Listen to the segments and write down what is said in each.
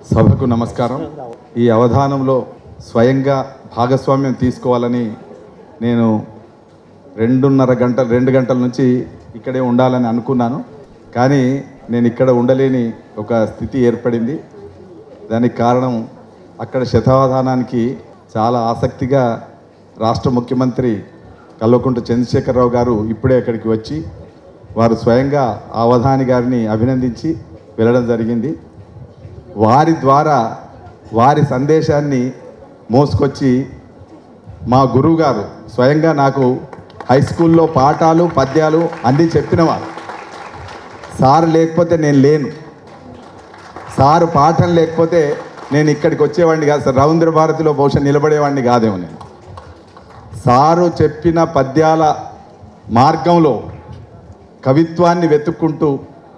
సభకు నమస్కారం ఈ అవధానంలో స్వయంగా భాగస్వామ్యం తీసుకోవాలని నేను రెండున్నర గంటల రెండు గంటల నుంచి ఇక్కడే ఉండాలని అనుకున్నాను కానీ నేను ఇక్కడ ఉండలేని ఒక స్థితి ఏర్పడింది దానికి కారణం అక్కడ శతావధానానికి చాలా ఆసక్తిగా రాష్ట్ర ముఖ్యమంత్రి కల్వకుంట్ల చంద్రశేఖరరావు గారు ఇప్పుడే అక్కడికి వచ్చి వారు స్వయంగా ఆ అవధాని గారిని అభినందించి వెళ్ళడం జరిగింది వారి ద్వారా వారి సందేశాన్ని మోసుకొచ్చి మా గురువు గారు స్వయంగా నాకు హై స్కూల్లో పాఠాలు పద్యాలు అన్నీ చెప్పినవారు సార్ లేకపోతే నేను లేను సారు పాఠం లేకపోతే నేను ఇక్కడికి వచ్చేవాడిని కాదు సార్ రవీంద్ర భారతిలో బహుశా నిలబడేవాడిని కాదేమో నేను సారు చెప్పిన పద్యాల మార్గంలో కవిత్వాన్ని వెతుక్కుంటూ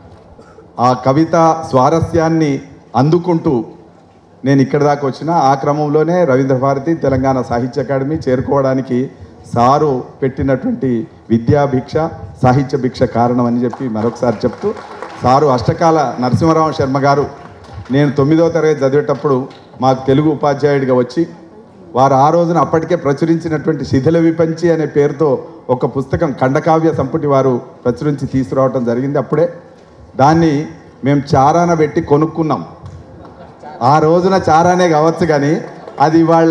ఆ కవిత స్వారస్యాన్ని అందుకుంటూ నేను ఇక్కడ దాకా వచ్చిన ఆ క్రమంలోనే రవీంద్ర భారతి తెలంగాణ సాహిత్య అకాడమీ చేరుకోవడానికి సారు పెట్టినటువంటి విద్యాభిక్ష సాహిత్య భిక్ష కారణం అని చెప్పి మరొకసారి చెప్తూ సారు అష్టకాల నరసింహరావు శర్మ గారు నేను తొమ్మిదో తరగతి చదివేటప్పుడు మాకు తెలుగు ఉపాధ్యాయుడిగా వచ్చి వారు ఆ రోజున అప్పటికే ప్రచురించినటువంటి శిథిల విపంచి అనే పేరుతో ఒక పుస్తకం ఖండకావ్య సంపుటి వారు ప్రచురించి తీసుకురావటం జరిగింది అప్పుడే దాన్ని మేము చారాన పెట్టి కొనుక్కున్నాం ఆ రోజున చారానే కావచ్చు కానీ అది ఇవాళ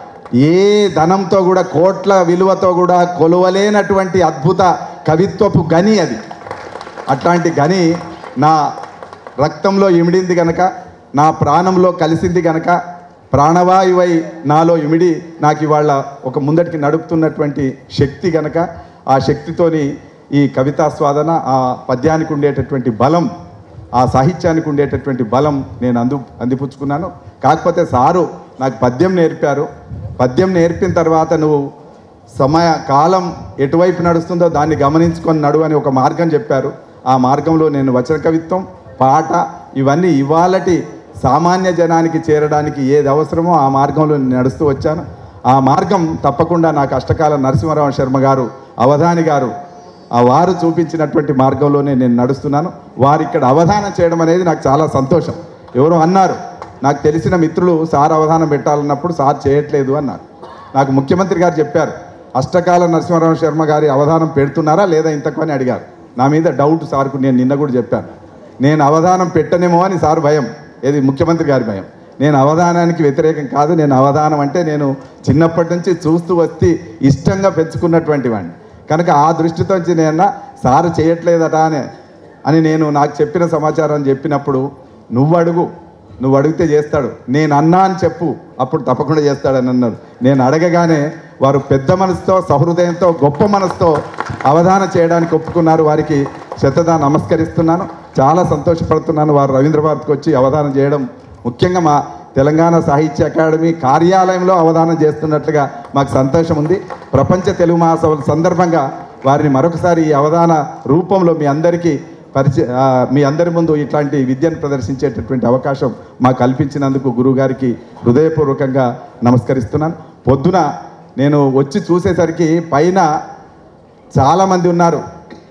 ఏ ధనంతో కూడా కోట్ల విలువతో కూడా కొలువలేనటువంటి అద్భుత కవిత్వపు గని అది అట్లాంటి గని నా రక్తంలో ఇమిడింది గనక నా ప్రాణంలో కలిసింది గనక ప్రాణవాయువై నాలో ఇమిడి నాకు ఇవాళ ఒక ముందటికి నడుపుతున్నటువంటి శక్తి గనక ఆ శక్తితోని ఈ కవితాస్వాదన ఆ పద్యానికి ఉండేటటువంటి బలం ఆ సాహిత్యానికి ఉండేటటువంటి బలం నేను అందు అందిపుచ్చుకున్నాను కాకపోతే సారు నాకు పద్యం నేర్పారు పద్యం నేర్పిన తర్వాత నువ్వు సమయ కాలం ఎటువైపు నడుస్తుందో దాన్ని గమనించుకొని నడు అని ఒక మార్గం చెప్పారు ఆ మార్గంలో నేను వచన కవిత్వం పాట ఇవన్నీ ఇవాళటి సామాన్య జనానికి చేరడానికి ఏది అవసరమో ఆ మార్గంలో నేను నడుస్తూ వచ్చాను ఆ మార్గం తప్పకుండా నాకు అష్టకాల నరసింహరావు శర్మ గారు అవధాని గారు ఆ వారు చూపించినటువంటి మార్గంలోనే నేను నడుస్తున్నాను వారు ఇక్కడ అవధానం చేయడం అనేది నాకు చాలా సంతోషం ఎవరో అన్నారు నాకు తెలిసిన మిత్రులు సార్ అవధానం పెట్టాలన్నప్పుడు సార్ చేయట్లేదు అన్నారు నాకు ముఖ్యమంత్రి గారు చెప్పారు అష్టకాల నరసింహరావు శర్మ గారి అవధానం పెడుతున్నారా లేదా ఇంతకు అని అడిగారు నా మీద డౌట్ సార్కు నేను నిన్న కూడా చెప్పాను నేను అవధానం పెట్టనేమో అని సార్ భయం ఏది ముఖ్యమంత్రి గారి భయం నేను అవధానానికి వ్యతిరేకం కాదు నేను అవధానం అంటే నేను చిన్నప్పటి నుంచి చూస్తూ వస్తే ఇష్టంగా పెంచుకున్నటువంటి వాడిని కనుక ఆ దృష్టితో వచ్చి నేను సారు చేయట్లేదట అని అని నేను నాకు చెప్పిన సమాచారం చెప్పినప్పుడు నువ్వు అడుగు నువ్వు అడిగితే చేస్తాడు నేను అన్నా అని చెప్పు అప్పుడు తప్పకుండా చేస్తాడని అన్నారు నేను అడగగానే వారు పెద్ద మనసుతో సహృదయంతో గొప్ప మనసుతో అవధానం చేయడానికి ఒప్పుకున్నారు వారికి శతదా నమస్కరిస్తున్నాను చాలా సంతోషపడుతున్నాను వారు రవీంద్ర భారత్కి వచ్చి అవధానం చేయడం ముఖ్యంగా మా తెలంగాణ సాహిత్య అకాడమీ కార్యాలయంలో అవధానం చేస్తున్నట్లుగా మాకు సంతోషం ఉంది ప్రపంచ తెలుగు మహాసభల సందర్భంగా వారిని మరొకసారి ఈ అవధాన రూపంలో మీ అందరికీ పరిచయ ఆ, మీ అందరి ముందు ఇట్లాంటి విద్యను ప్రదర్శించేటటువంటి అవకాశం మాకు కల్పించినందుకు గురువుగారికి హృదయపూర్వకంగా నమస్కరిస్తున్నాను పొద్దున నేను వచ్చి చూసేసరికి పైన చాలామంది ఉన్నారు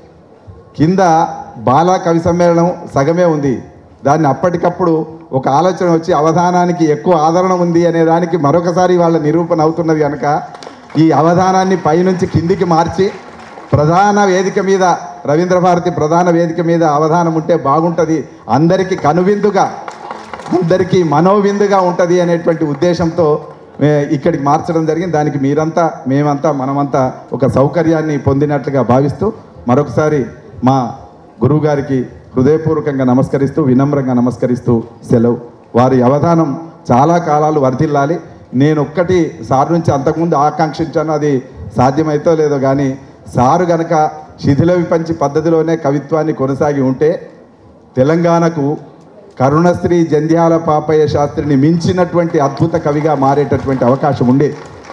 కింద బాల కవి సమ్మేళనం సగమే ఉంది దాన్ని అప్పటికప్పుడు ఒక ఆలోచన వచ్చి అవధానానికి ఎక్కువ ఆదరణ ఉంది అనే దానికి మరొకసారి వాళ్ళ నిరూపణ అవుతున్నది కనుక ఈ అవధానాన్ని పైనుంచి కిందికి మార్చి ప్రధాన వేదిక మీద రవీంద్ర భారతి ప్రధాన వేదిక మీద అవధానం ఉంటే బాగుంటుంది అందరికీ కనువిందుగా అందరికీ మనోవిందుగా ఉంటుంది అనేటువంటి ఉద్దేశంతో ఏ, ఇక్కడికి మార్చడం జరిగింది దానికి మీరంతా మేమంతా మనమంతా ఒక సౌకర్యాన్ని పొందినట్లుగా భావిస్తూ మరొకసారి మా గురువుగారికి హృదయపూర్వకంగా నమస్కరిస్తూ వినమ్రంగా నమస్కరిస్తూ సెలవు వారి అవధానం చాలా కాలాలు వర్ధిల్లాలి నేను ఒక్కటి సార్ నుంచి అంతకుముందు ఆకాంక్షించాను అది సాధ్యమైతో లేదో కానీ సారు గనక శిథిల విపంచి పద్ధతిలోనే కవిత్వాన్ని కొనసాగి ఉంటే తెలంగాణకు కరుణశ్రీ జంధ్యాల పాపయ్య శాస్త్రిని మించినటువంటి అద్భుత కవిగా మారేటటువంటి అవకాశం ఉండే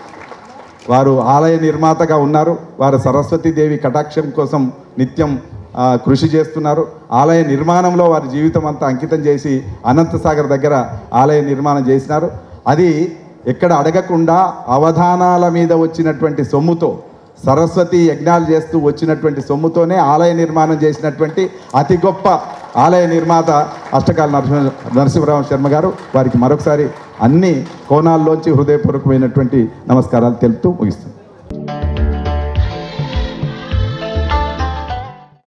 వారు ఆలయ నిర్మాతగా ఉన్నారు వారు సరస్వతీదేవి కటాక్షం కోసం నిత్యం ఆ, కృషి చేస్తున్నారు ఆలయ నిర్మాణంలో వారి జీవితం అంతా అంకితం చేసి అనంతసాగర్ దగ్గర ఆలయ నిర్మాణం చేసినారు అది ఎక్కడ అడగకుండా అవధానాల మీద వచ్చినటువంటి సొమ్ముతో సరస్వతి యజ్ఞాలు చేస్తూ వచ్చినటువంటి సొమ్ముతోనే ఆలయ నిర్మాణం చేసినటువంటి అతి గొప్ప ఆలయ నిర్మాత అష్టకాల నరసింహ నరసింహరామ శర్మ గారు వారికి మరొకసారి అన్ని కోణాల్లోంచి హృదయపూర్వకమైనటువంటి నమస్కారాలు తెలుపుతూ ముగిస్తుంది